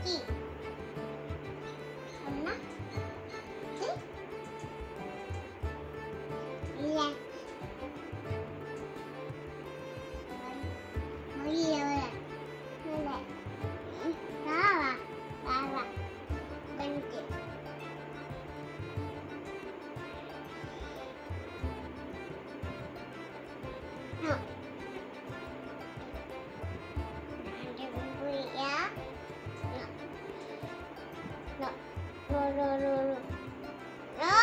കുളിപ്പിക്ക് അമ്മ ഇത് ഇല്ല മുറിയവരെ ഇല്ല വാ വാ വാ bench No. Ada bumbu ya. No. No. No, no, no, no. No.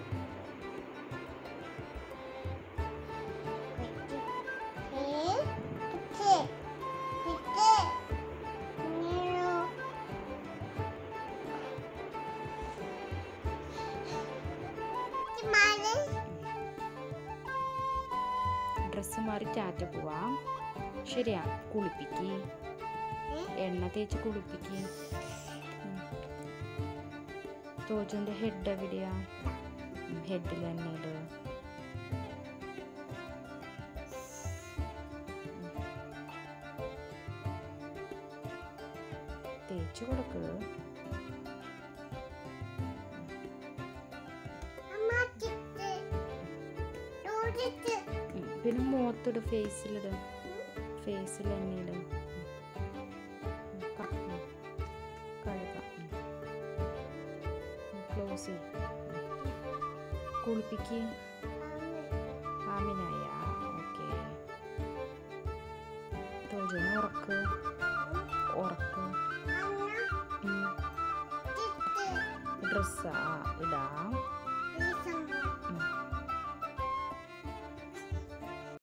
Kecil. Kecil. Kecil. Nero. Gimana? Dress മാറി ടാറ്റ പോവാം ശരിയാ കുളിപ്പിക്ക് എണ്ണ തേച്ച് കുളിപ്പിക്ക് തോജന്റെ ഹെഡ് എവിടെയാ ഹെഡിൽ തന്നെ ഇട് തേച്ച് കൊടുക്ക് അമ്മ ചിത്ത്. നൂഡിൽസ്. ഉം. പിന്നെ മുഖത്തിട് ഫേസിലിട് ഫേസിൽ എണ്ണയിട് കഴുകാം ക്ലോസ് ചെയ്യും കുളിപ്പിക്ക് ആമിനായ ഓക്കെ തോജന് ഉറക്ക് ഉറക്ക് അമ്മ ചിത്ത്. ഡ്രസ്സാ ഇടാം